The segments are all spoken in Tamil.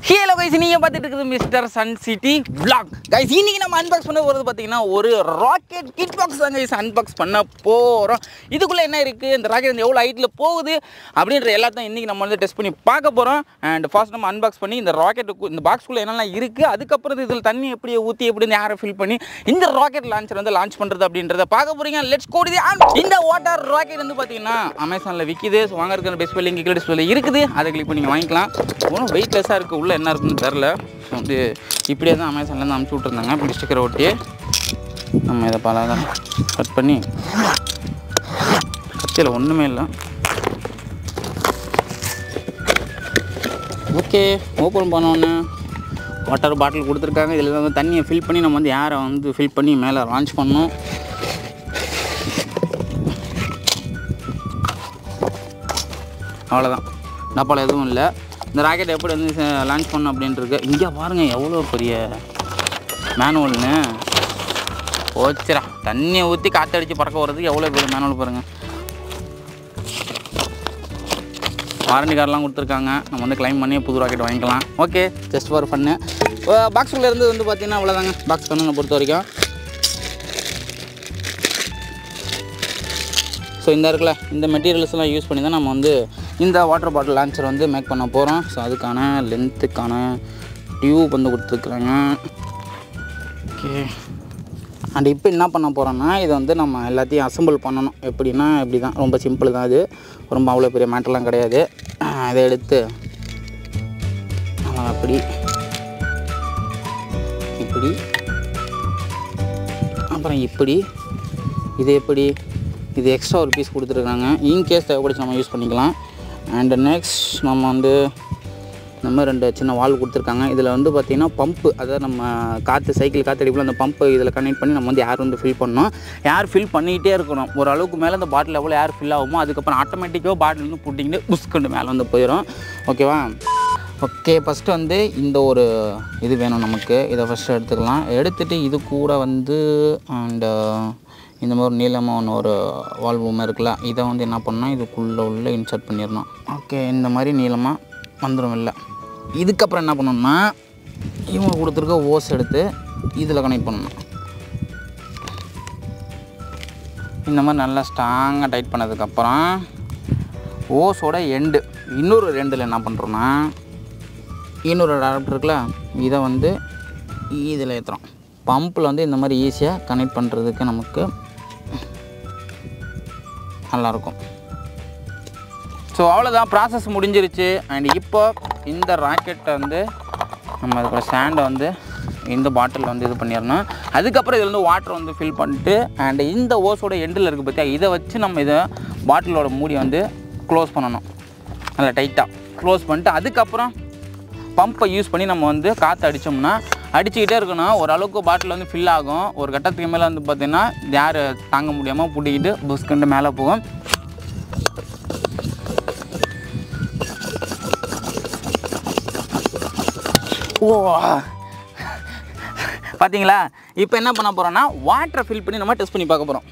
ஹலோ கைஸ் நீங்கள் பார்த்துட்டு இருக்குது mister sun city vlog guys இன்னைக்கு நம்ம அன்பாக்ஸ் பண்ண போகிறது பார்த்தீங்கன்னா ஒரு ராக்கெட் கிட் பாக்ஸ் தான் கைஸ் அன்பாக்ஸ் பண்ண போகிறோம் இதுக்குள்ளே என்ன இருக்குது இந்த ராக்கெட் வந்து எவ்வளோ ஹைட்டில் போகுது அப்படின்ற எல்லாத்தையும் இன்றைக்கி நம்ம வந்து டெஸ்ட் பண்ணி பார்க்க போகிறோம் அண்ட் ஃபர்ஸ்ட் நம்ம அன்பாக்ஸ் பண்ணி இந்த ராக்கெட்டுக்கு இந்த பாக்ஸ்குள்ளே என்னெல்லாம் இருக்குது அதுக்கப்புறம் இதில் தண்ணி எப்படி ஊற்றி எப்படி இந்த ஏரை ஃபில் பண்ணி இந்த ராக்கெட் லான்ச்சர் வந்து லான்ச் பண்ணுறது அப்படின்றத பார்க்க போகிறீங்க லெட்ஸ் கோடி இந்த வாட்டர் ராக்கெட் வந்து பார்த்தீங்கன்னா அமேசானில் விற்கிது ஸோ வாங்க இருக்கிற பெஸ்ட் லிங்க் கீழே டிஸ்பிளே இருக்குது அதை கிளிக் பண்ணி நீங்கள் வாங்கிக்கலாம் ஒன்றும் வெயிட்லெஸ்ஸாக இருக்குது உள்ளே என்ன இருக்குன்னு தெரில ஸோ வந்து இப்படியே தான் அமேசான்லேருந்து அனுப்பிச்சி விட்ருந்தாங்க இப்படி ஸ்டிக்கரை ஒட்டி நம்ம இதை பல கட் பண்ணி கத்தியில் ஒன்றுமே இல்லை ஓகே ஓப்பன் பண்ணோன்னே வாட்டர் பாட்டில் கொடுத்துருக்காங்க இதில் வந்து தண்ணியை ஃபில் பண்ணி நம்ம வந்து ஏரை வந்து ஃபில் பண்ணி மேலே லான்ச் பண்ணணும் அவ்வளோதான் டப்பாவில் எதுவும் இல்லை இந்த ராக்கெட் எப்படி வந்து லான்ச் பண்ணணும் அப்படின்ட்டு இங்கே பாருங்கள் எவ்வளோ பெரிய மேனுவல்னு போச்சுடா தண்ணியை ஊற்றி காற்றடிச்சு பறக்க வர்றதுக்கு எவ்வளோ பெரிய மேனுவல் பாருங்கள் வாரண்டி கார்டெலாம் கொடுத்துருக்காங்க நம்ம வந்து க்ளைம் பண்ணி புது ராக்கெட் வாங்கிக்கலாம் ஓகே ஜஸ்ட் ஃபார் ஃபன்னு பாக்ஸுக்குள்ளே இருந்து வந்து பார்த்தீங்கன்னா அவ்வளோதாங்க பாக்ஸ் கண்ணுங்க பொறுத்த வரைக்கும் ஸோ இந்த இருக்குல்ல இந்த மெட்டீரியல்ஸ்லாம் யூஸ் பண்ணி தான் நம்ம வந்து இந்த வாட்டர் பாட்டில் லான்ச்சர் வந்து மேக் பண்ண போகிறோம் ஸோ அதுக்கான லென்த்துக்கான டியூப் வந்து கொடுத்துருக்குறாங்க ஓகே அண்ட் இப்போ என்ன பண்ண போகிறோன்னா இதை வந்து நம்ம எல்லாத்தையும் அசம்பிள் பண்ணணும் எப்படின்னா இப்படி தான் ரொம்ப சிம்பிள் தான் இது ரொம்ப அவ்வளோ பெரிய மேட்டர்லாம் கிடையாது இதை எடுத்து நம்ம அப்படி இப்படி அப்புறம் இப்படி இது எப்படி இது எக்ஸ்ட்ரா ஒரு பீஸ் கொடுத்துருக்காங்க இன்கேஸ் தேவைப்படுச்சு நம்ம யூஸ் பண்ணிக்கலாம் அண்ட் நெக்ஸ்ட் நம்ம வந்து இந்த மாதிரி ரெண்டு சின்ன வால் கொடுத்துருக்காங்க இதில் வந்து பார்த்திங்கன்னா பம்பு அதாவது நம்ம காற்று சைக்கிள் காற்று அடிப்பில் அந்த பம்பு இதில் கனெக்ட் பண்ணி நம்ம வந்து ஏர் வந்து ஃபில் பண்ணணும் ஏர் ஃபில் பண்ணிக்கிட்டே இருக்கணும் ஒரு அளவுக்கு மேலே அந்த பாட்டில் எவ்வளோ ஏர் ஃபில் ஆகுமோ அதுக்கப்புறம் ஆட்டோமேட்டிக்காக பாட்டில் வந்து புட்டிங்கிட்டு புஷ்கண்டு மேலே வந்து போயிடும் ஓகேவா ஓகே ஃபஸ்ட்டு வந்து இந்த ஒரு இது வேணும் நமக்கு இதை ஃபஸ்ட்டு எடுத்துக்கலாம் எடுத்துகிட்டு இது கூட வந்து அண்டு இந்த மாதிரி நீளமாக ஒன்று ஒரு வால் பூமை இருக்குல்ல இதை வந்து என்ன பண்ணால் இதுக்குள்ளே உள்ள இன்சர்ட் பண்ணிடணும் ஓகே இந்த மாதிரி நீளமாக வந்துடும் இல்லை இதுக்கப்புறம் என்ன பண்ணணும்னா இவங்க கொடுத்துருக்க ஓஸ் எடுத்து இதில் கனெக்ட் பண்ணணும் இந்த மாதிரி நல்லா ஸ்ட்ராங்காக டைட் பண்ணதுக்கப்புறம் ஓஸோட எண்டு இன்னொரு ரெண்டில் என்ன பண்ணுறோன்னா இன்னொரு அடாப்டர் இருக்குல்ல இதை வந்து இதில் ஏற்றுறோம் பம்பில் வந்து இந்த மாதிரி ஈஸியாக கனெக்ட் பண்ணுறதுக்கு நமக்கு நல்லாயிருக்கும் ஸோ அவ்வளோதான் ப்ராசஸ் முடிஞ்சிருச்சு அண்ட் இப்போ இந்த ராக்கெட்டை வந்து நம்ம அதுக்கூட ஸ்டாண்டை வந்து இந்த பாட்டில் வந்து இது பண்ணிடணும் அதுக்கப்புறம் இதில் வந்து வாட்டர் வந்து ஃபில் பண்ணிட்டு அண்ட் இந்த ஓஸோட எண்டில் இருக்குது பார்த்தியா இதை வச்சு நம்ம இதை பாட்டிலோட மூடி வந்து க்ளோஸ் பண்ணணும் நல்லா டைட்டாக க்ளோஸ் பண்ணிட்டு அதுக்கப்புறம் பம்பை யூஸ் பண்ணி நம்ம வந்து காற்று அடித்தோம்னா அடிச்சுக்கிட்டே இருக்கணும் ஓரளவுக்கு பாட்டில் வந்து ஃபில் ஆகும் ஒரு கட்டத்துக்கு மேலே வந்து பார்த்திங்கன்னா யார் தாங்க முடியாமல் பிடிக்கிட்டு புஸ்கண்டு மேலே போகும் ஓ பார்த்தீங்களா இப்போ என்ன பண்ண போகிறோன்னா வாட்டரை ஃபில் பண்ணி நம்ம டெஸ்ட் பண்ணி பார்க்க போகிறோம்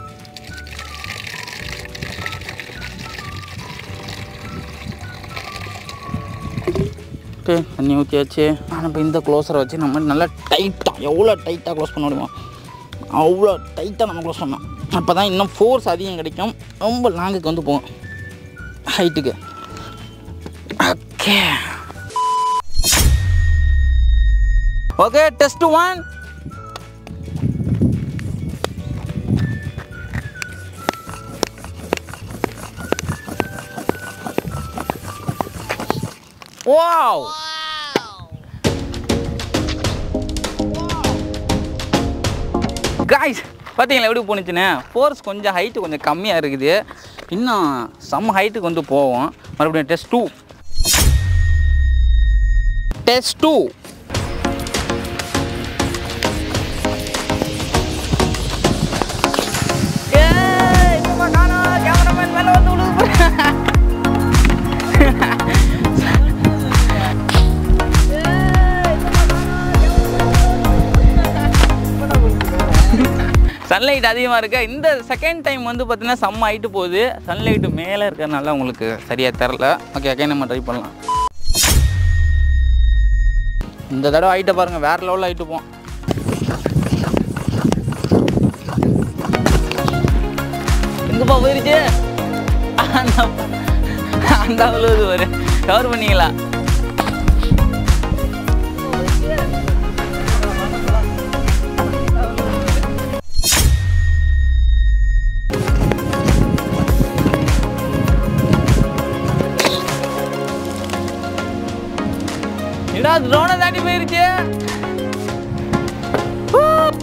ஓகே தண்ணி ஊற்றியாச்சு ஆனால் இப்போ இந்த க்ளோஸரை வச்சு நம்ம நல்லா டைட்டாக எவ்வளோ டைட்டாக க்ளோஸ் பண்ண முடியுமோ அவ்வளோ டைட்டாக நம்ம க்ளோஸ் பண்ணோம் அப்போ தான் இன்னும் ஃபோர்ஸ் அதிகம் கிடைக்கும் ரொம்ப லாங்குக்கு வந்து போகும் ஹைட்டுக்கு okay okay test one wow guys பார்த்தீங்களா எப்படி போணுச்சுன்னு ஃபோர்ஸ் கொஞ்சம் ஹைட்டு கொஞ்சம் கம்மியாக இருக்குது இன்னும் செம்ம ஹைட்டுக்கு வந்து போவோம் மறுபடியும் test two test two sunlight அதிகமாக இருக்க இந்த செகண்ட் டைம் வந்து பார்த்தீங்கன்னா செம்ம ஹைட்டு போகுது சன்லைட்டு மேலே இருக்கிறதுனால உங்களுக்கு சரியாக தெரில ஓகே அகைன் நம்ம ட்ரை பண்ணலாம் இந்த தடவை ஹைட்டை பாருங்கள் வேறு லெவலில் ஹைட்டு போம் எங்கப்பா போயிருச்சு அந்த அந்த அவ்வளவு ஒரு கவர் பண்ணீங்களா இடா ட்ரோனை தாண்டி போயிருச்சு ஊ.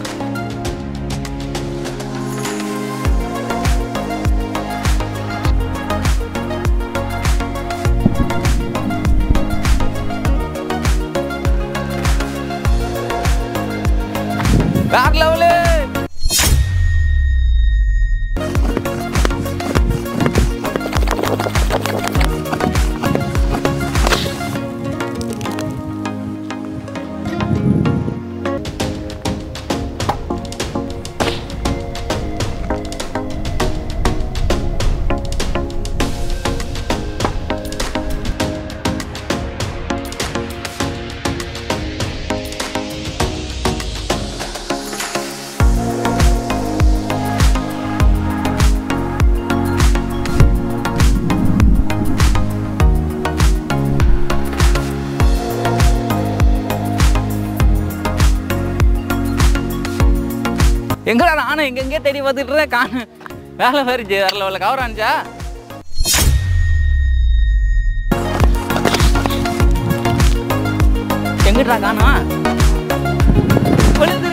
வேற லெவலு எங்கடா நானும் எங்கெங்கே தேடி பார்த்துட்டு இருந்தேன் காணு வேலை போயிருச்சு வேற லெவலில் கவர் ஆனிச்சா எங்கிட்டா காணோம் விழுந்துரு